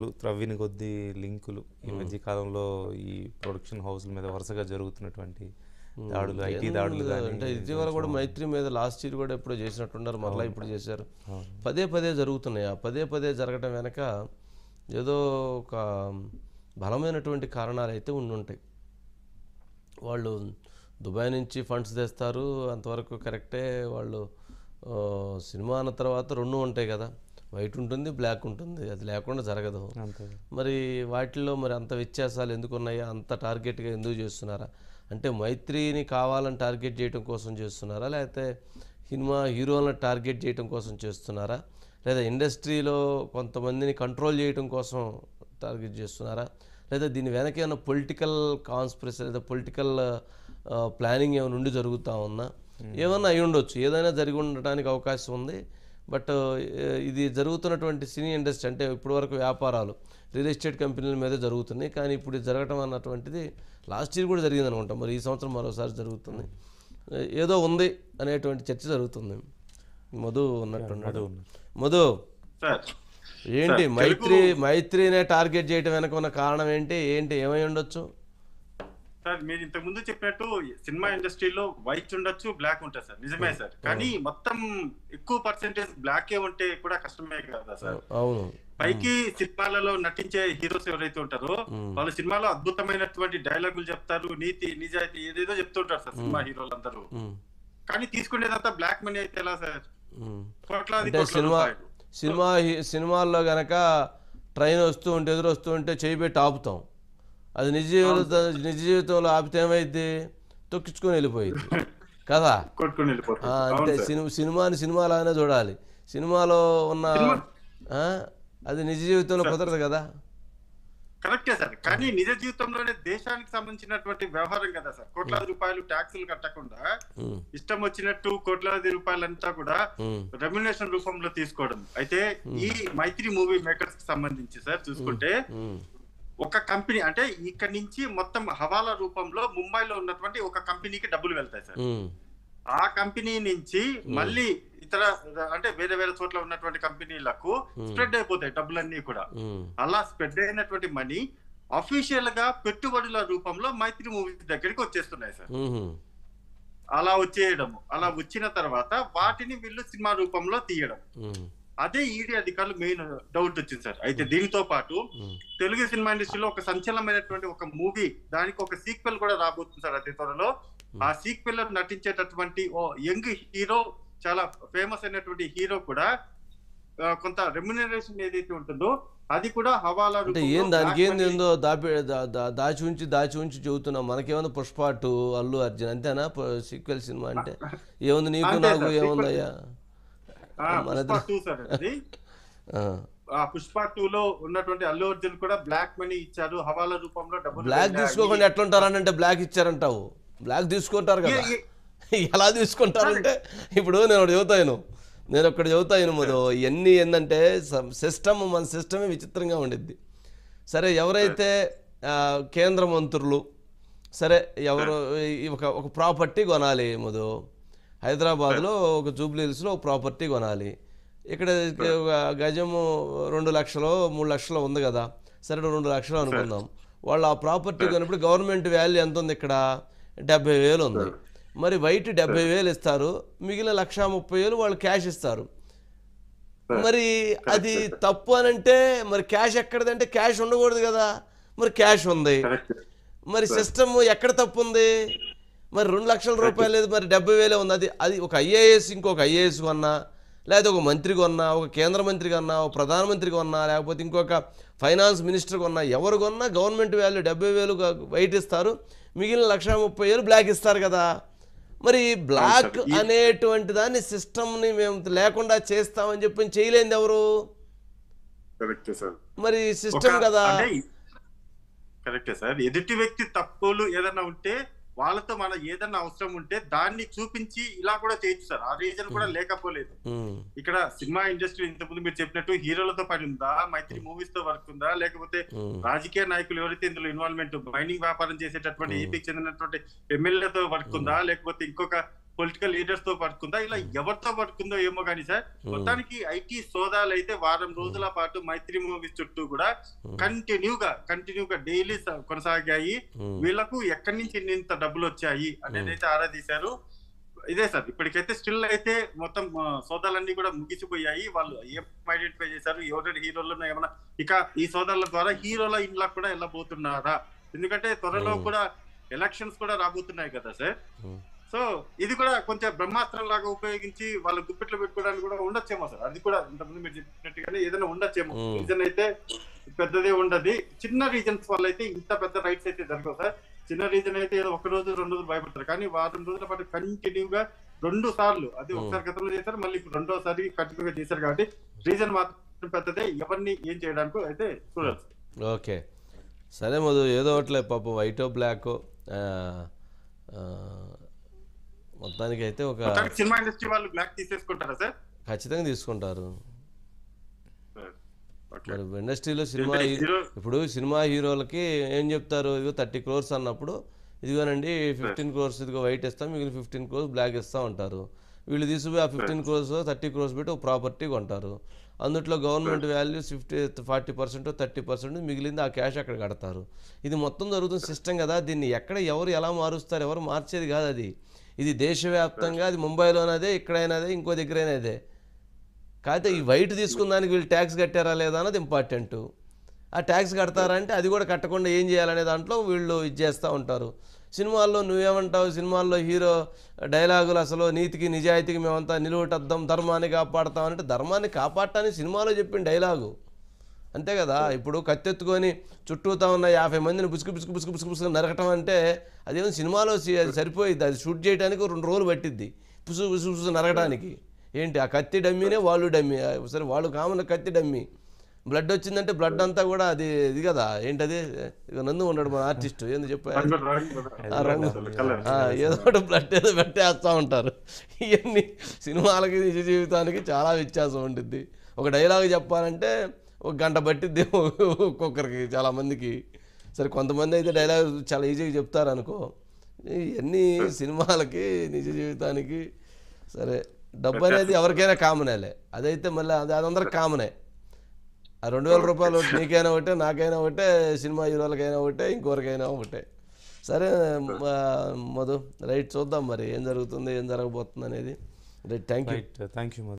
త్రవ్విన కొద్దీ లింకులు ఈ మధ్య కాలంలో ఈ ప్రొడక్షన్ హౌస్ల మీద వరుసగా జరుగుతున్నటువంటి దాడులు ఐటీ దాడులు కానీ అంటే ఇటీవల కూడా మైత్రి మీద లాస్ట్ ఇయర్ కూడా ఎప్పుడో చేసినట్టున్నారు మరలా ఇప్పుడు చేశారు పదే పదే జరుగుతున్నాయి ఆ పదే పదే జరగడం వెనక ఏదో ఒక బలమైనటువంటి కారణాలు అయితే ఉండుంటాయి వాళ్ళు దుబాయ్ నుంచి ఫండ్స్ తెస్తారు అంతవరకు కరెక్టే వాళ్ళు ఆ, సినిమా అన్న తర్వాత రెండు ఉంటాయి కదా వైట్ ఉంటుంది బ్లాక్ ఉంటుంది అది లేకుండా జరగదు అంతే మరి వాటిల్లో మరి అంత వ్యత్యాసాలు ఎందుకు ఉన్నాయా అంత టార్గెట్గా ఎందుకు చేస్తున్నారా అంటే మైత్రిని కావాలని టార్గెట్ చేయడం కోసం చేస్తున్నారా లేకపోతే సినిమా హీరోలను టార్గెట్ చేయడం కోసం చేస్తున్నారా లేదా ఇండస్ట్రీలో కొంతమందిని కంట్రోల్ చేయడం కోసం టార్గెట్ చేస్తున్నారా లేదా దీని వెనక ఏమైనా పొలిటికల్ కాన్స్పిరసీ లేదా పొలిటికల్ ప్లానింగ్ ఏమైనా ఉండి జరుగుతూ ఉందా ఏమన్నా అయి ఉండొచ్చు ఏదైనా జరిగి ఉండడానికి అవకాశం ఉంది బట్ ఇది జరుగుతున్నటువంటి సినీ ఇండస్ట్రీ అంటే ఇప్పటివరకు వ్యాపారాలు రియల్ ఎస్టేట్ కంపెనీల మీద జరుగుతున్నాయి కానీ ఇప్పుడు ఇది జరగటం అన్నటువంటిది లాస్ట్ ఇయర్ కూడా జరిగింది అనుకుంటాం మరి ఈ సంవత్సరం మరోసారి జరుగుతుంది ఏదో ఉంది అనేటువంటి చర్చ జరుగుతుంది మధు ఉన్నట్టున్నాడు మధు సార్ ఏంటి మైత్రి మైత్రినే టార్గెట్ చేయడం వెనక ఉన్న కారణం ఏంటి ఏంటి ఏమై ఉండొచ్చు సార్ మీరు ఇంతకు ముందు చెప్పినట్టు సినిమా ఇండస్ట్రీలో వైట్ ఉండొచ్చు బ్లాక్ ఉంటుంది సార్ నిజమే సార్ కానీ మొత్తం ఎక్కువ పర్సెంటేజ్ బ్లాకే ఉంటే కూడా కష్టమే కదా సార్ అవును పైకి సినిమాలలో నటించే హీరోస్ ఎవరైతే ఉంటారో వాళ్ళు సినిమాలో అద్భుతమైనటువంటి డైలాగులు చెప్తారు నీతి నిజాయితీ ఏదేదో చెప్తుంటారు సార్ సినిమా హీరోలు అందరూ ఉమ్, కానీ తీసుకునేదంతా బ్లాక్ మనీ అయితే ఎలా సార్ ఉమ్. కోట్లాది అంటే కోట్ల సినిమా రూపాయలు. సినిమా హీ- సినిమాల్లో గనక ట్రైన్ వస్తూ ఉంటే ఎదురు వస్తూ ఉంటే చేయి పెట్టి ఆపుతాం అది నిజ జీవిత నిజ జీవితంలో ఆపితే ఏమైంది తొక్కించుకొని వెళ్ళిపోయింది కదా కొట్టుకుని ఆ, వెళ్ళిపోతారు అంతే అవును సార్. సినిమా సినిమాని సినిమాలాగానే చూడాలి సినిమాలో ఉన్న ఆ, అది నిజ జీవితంలో కుదరదు కదా కరెక్టే సార్ కానీ నిజ జీవితంలోనే దేశానికి సంబంధించినటువంటి వ్యవహారం కదా సార్ కోట్లాది రూపాయలు ట్యాక్సులు కట్టకుండా ఉమ్, ఇష్టం వచ్చినట్టు కోట్లాది రూపాయలంతా కూడా ఉమ్, రెమ్యునేషన్ రూపంలో తీసుకోవడం అయితే ఈ మైత్రి మూవీ మేకర్స్ కి సంబంధించి సార్ చూసుకుంటే ఉమ్, ఒక కంపెనీ అంటే ఇక్కడ నుంచి మొత్తం హవాలా రూపంలో ముంబైలో ఉన్నటువంటి ఒక కంపెనీకి డబ్బులు వెళ్తాయి సార్ ఉమ్, ఆ కంపెనీ నుంచి మళ్ళీ ఇతర అంటే వేరే వేరే చోట్ల ఉన్నటువంటి కంపెనీలకు స్ప్రెడ్ అయిపోతాయి డబ్బులన్నీ కూడా ఉమ్, అలా స్ప్రెడ్ అయినటువంటి మనీ అఫీషియల్ గా పెట్టుబడుల రూపంలో మైత్రి మూవీస్ దగ్గరికి వచ్చేస్తున్నాయి సార్ ఉమ్, అలా వచ్చేయడం అలా వచ్చిన తర్వాత వాటిని వీళ్ళు సినిమా రూపంలో తీయడం ఉమ్, అదే ఈడీ అధికారులు మెయిన్ డౌట్ వచ్చింది సార్ అయితే దీనితో పాటు ఉమ్. తెలుగు సినిమా ఇండస్ట్రీలో ఒక సంచలనమైనటువంటి ఒక మూవీ దానికి ఒక సీక్వెల్ కూడా రాబోతుంది సార్ అతి త్వరలో ఆ సీక్వెల్ లో నటించేటటువంటి ఓ యంగ్ హీరో చాలా ఫేమస్ అయినటువంటి హీరో కూడా ఆ, కొంత రెమ్యునరేషన్ ఏదైతే ఉంటుందో అది కూడా హవాలా అంటే రూపంలో ఏం దానికి black ఏంది money- ఏందో దాపి దా- దా- దాచి ఉంచి దాచి ఉంచి చెబుతున్నాం మనకేమన్నా పుష్ప టూ అల్లు అర్జున్ అంతేనా సీక్వెల్ సినిమా అంటే ఏముంది నీకు అంతే నాకు సార్, ఏముందయ్యా ఆ, మన పుష్ప టూ సార్ అది ఆ. ఆ పుష్ప టూ లో ఉన్నటువంటి అల్లు అర్జున్ కూడా బ్లాక్ మనీ ఇచ్చారు హవాలా రూపంలో డబ్బులు బ్లాక్ వెళ్ళాయి. తీసుకోకుండా ఎట్లుంటారని అంటే బ్లాక్ ఇచ్చారంటావు బ్లాక్ తీసుకుంటారు కదా ఏ- ఎలా తీసుకుంటారంటే ఇప్పుడు నేను ఒకటి చెబుతాను నేను ఒకటి చెబుతాను మధు ఇవన్నీ ఏంటంటే సిస్టమ్ మన సిస్టమే విచిత్రంగా ఉండిద్ది సరే ఎవరైతే ఆ, కేంద్ర మంత్రులు సరే ఎవరు ఈ ఒక ఒక ప్రాపర్టీ కొనాలి మధు హైదరాబాద్లో ఒక జూబ్లీ హిల్స్లో ఒక ప్రాపర్టీ కొనాలి ఇక్కడ ఒక గజము రెండు లక్షలు మూడు లక్షలు ఉంది కదా సరే రెండు లక్షలు అనుకుందాం వాళ్ళు ఆ ప్రాపర్టీ కొన్నప్పుడు గవర్నమెంట్ వాల్యూ ఎంత ఉంది ఇక్కడ డెబ్బై వేలు ఉంది మరి వైట్ డెబ్బై వేలు ఇస్తారు మిగిలిన లక్ష ముప్పై వేలు వాళ్ళు క్యాష్ ఇస్తారు మరి అది తప్పు అని అంటే మరి క్యాష్ ఎక్కడదంటే క్యాష్ ఉండకూడదు కదా మరి క్యాష్ ఉంది Correct. మరి సిస్టమ్ ఎక్కడ తప్పు ఉంది మరి రెండు లక్షల రూపాయలు లేదు మరి డెబ్బై వేలే ఉంది అది అది ఒక ఐఏఎస్ ఇంకొక ఐఏఎస్ కొన్నా లేకపోతే ఒక మంత్రి కొన్నా ఒక కేంద్ర మంత్రి కొన్నా ఒక ప్రధానమంత్రి కొన్నా లేకపోతే ఇంకొక ఫైనాన్స్ మినిస్టర్ కొన్నా ఎవరు కొన్నా గవర్నమెంట్ వాల్యూ డెబ్బై వేలు వైట్ ఇస్తారు మిగిలిన లక్ష ముప్పై వేలు బ్లాక్ ఇస్తారు కదా మరి బ్లాక్ ఈ- అనేటువంటి దాన్ని సిస్టమ్ని మేము లేకుండా చేస్తామని చెప్పి చేయలేంది ఎవరు కరెక్ట్ సార్ మరి సిస్టమ్ ఒక- కదా అంటే కరెక్టే సార్ ఎదుటి వ్యక్తి తప్పులు ఏదైనా ఉంటే వాళ్ళతో మన ఏదైనా అవసరం ఉంటే దాన్ని చూపించి ఇలా కూడా చేయొచ్చు సార్ ఆ రీజన్ కూడా లేకపోలేదు ఉమ్, ఇక్కడ సినిమా ఇండస్ట్రీ ఇంతకుముందు మీరు చెప్పినట్టు హీరోలతో పని ఉందా మైత్రి మూవీస్ తో వర్క్ ఉందా లేకపోతే ఉమ్, రాజకీయ నాయకులు ఎవరైతే ఇందులో ఇన్వాల్వ్మెంట్ మైనింగ్ వ్యాపారం చేసేటటువంటి ఈపీకి చెందినటువంటి ఎమ్మెల్యేతో వర్క్ ఉందా లేకపోతే ఇంకొక పొలిటికల్ లీడర్స్ తో పట్టుకుందా ఇలా ఎవరితో పట్టుకుందో ఏమో కానీ సార్ మొత్తానికి ఐటీ సోదాలు అయితే వారం రోజుల పాటు మైత్రి మూవీస్ చుట్టూ కూడా కంటిన్యూగా కంటిన్యూగా డైలీ కొనసాగాయి ఉమ్. వీళ్ళకు ఎక్కడి నుంచి ఇన్ని ఇంత డబ్బులు వచ్చాయి అనేది అయితే ఆరా తీశారు ఇదే సార్ ఇప్పటికైతే స్టిల్ అయితే మొత్తం ఆ, సోదాలన్నీ కూడా ముగిసిపోయాయి వాళ్ళు ఏం ఐడెంటిఫై చేశారు ఎవరైనా హీరోలు ఏమైనా ఇక ఈ సోదాల ద్వారా హీరోల ఇంట్లో కూడా వెళ్ళబోతున్నారా ఎందుకంటే త్వరలో Hmm. కూడా ఎలక్షన్స్ కూడా రాబోతున్నాయి కదా సార్ ఉమ్. సో ఇది కూడా కొంచెం బ్రహ్మాస్త్రం లాగా ఉపయోగించి వాళ్ళ గుప్పిట్లో పెట్టుకోవడానికి కూడా ఉండొచ్చేమో సార్ అది కూడా ఇంతకుముందు మీరు చెప్పినట్టుగానే ఏదైనా ఉండొచ్చేమో Hmm. రీజన్ అయితే పెద్దదే ఉండదు చిన్న రీజన్స్ వల్ల అయితే ఇంత పెద్ద రైట్స్ అయితే జరగవు సార్ చిన్న రీజన్ అయితే ఏదో ఒక రోజు రెండు రోజులు భయపడతారు కానీ వారం రోజుల పాటు కంటిన్యూగా రెండు సార్లు అది Hmm. ఒకసారి గతంలో చేశారు మళ్ళీ ఇప్పుడు రెండోసారి కంటిన్యూగా చేశారు కాబట్టి రీజన్ మాత్రం పెద్దదే ఎవరిని ఏం చేయడానికి అయితే చూడాలి సార్. ఓకే సరే మధు ఏదో ఒకటిలే పాపం వైటో బ్లాక్ మొత్తానికి అయితే ఒక మొత్తానికి సినిమా ఇండస్ట్రీ వాళ్ళు బ్లాక్ తీసేసుకుంటారా సార్ ఖచ్చితంగా తీసుకుంటారు ఓకే. మరి ఇండస్ట్రీలో సినిమా హీ- హీరో ఇప్పుడు సినిమా హీరోలకి ఏం చెప్తారు ఇదిగో థర్టీ క్రోర్స్ అన్నప్పుడు ఇదిగోనండి ఫిఫ్టీన్ క్రోర్స్ ఇదిగో వైట్ ఇస్తాం మిగిలిన ఫిఫ్టీన్ క్రోర్స్ బ్లాక్ ఇస్తాం అంటారు వీళ్ళు తీసుకుపోయి ఆ ఫిఫ్టీన్ క్రోర్స్ థర్టీ క్రోర్స్ పెట్టి ఒక ప్రాపర్టీ కొంటారు అందుట్లో government values fifty forty percent thirty percent మిగిలింది ఆ క్యాష్ అక్కడ కడతారు ఇది మొత్తం జరుగుతున్న సిస్టమ్ కదా దీన్ని ఎక్కడ ఎవరు ఎలా మారుస్తారు ఎవరు మార్చేది కాదు అది ఇది దేశవ్యాప్తంగా అది ముంబైలోనదే ఇక్కడైనదే ఇంకో దగ్గరైనదే కాకపోతే ఈ వైట్ తీసుకున్న దానికి వీళ్ళు ట్యాక్స్ కట్టారా లేదా అన్నది ఇంపార్టెంట్ ఆ ట్యాక్స్ కడతారా అంటే అది కూడా కట్టకుండా ఏం చేయాలనే దాంట్లో వీళ్ళు ఇది చేస్తూ ఉంటారు సినిమాల్లో నువ్వేమంటావు సినిమాల్లో హీరో డైలాగులు అసలు నీతికి నిజాయితీకి మేమంతా నిలువటద్దాం ధర్మాన్ని కాపాడుతాం అంటే ధర్మాన్ని కాపాడటానికి సినిమాలో చెప్పిన డైలాగు అంతే కదా ఇప్పుడు కత్తెత్తుకొని చుట్టూతా ఉన్న యాభై మందిని బుసుకు బుసుకు బుసుకు బుసుకు బుసుకు నరకటం అంటే అదేమో సినిమాలో సి- అది సరిపోయిద్ది అది షూట్ చేయడానికి రెండు రోజులు పట్టిద్ది పుసు పుసు పుసు నరకడానికి ఏంటి ఆ కత్తి డమ్మీనే వాళ్ళు డమ్మీ ఆ, సరే వాళ్ళు కామన్ కత్తి డమ్మీ బ్లడ్ వచ్చిందంటే బ్లడ్ అంతా కూడా అది ఇది కదా ఏంటది ఇక నందు ఉన్నాడు మన ఆర్టిస్ట్ ఏంది చెప్పా రంగు రంగు ఆ రంగు కలర్ ఆ, ఏదో ఒకటి బ్లడ్ ఏదో పెట్టేస్తూ ఉంటారు ఇవన్నీ సినిమాలకి నిజ జీవితానికి చాలా వ్యత్యాసం ఉంటుంది ఒక డైలాగ్ చెప్పాలంటే ఒక గంట పట్టిద్ది ఒక్కొక్కరికి చాలా మందికి సరే కొంతమంది అయితే డైలాగ్ చాలా ఈజీగా చెప్తారు అనుకో ఇవన్నీ సినిమాలకి నిజ జీవితానికి సరే డబ్బు అనేది ఎవరికైనా కామనేలే అదైతే మళ్ళీ అది అదందరికి కామనే ఆ రెండు వేల రూపాయలు ఒకటి నీకైనా ఒకటే నాకైనా ఒకటే సినిమా హీరోలకైనా ఒకటే ఇంకొకరికైనా ఒకటే సరే మ- మధు రైట్ చూద్దాం మరి ఏం జరుగుతుంది ఏం జరగబోతుంది అనేది right thank you right thank you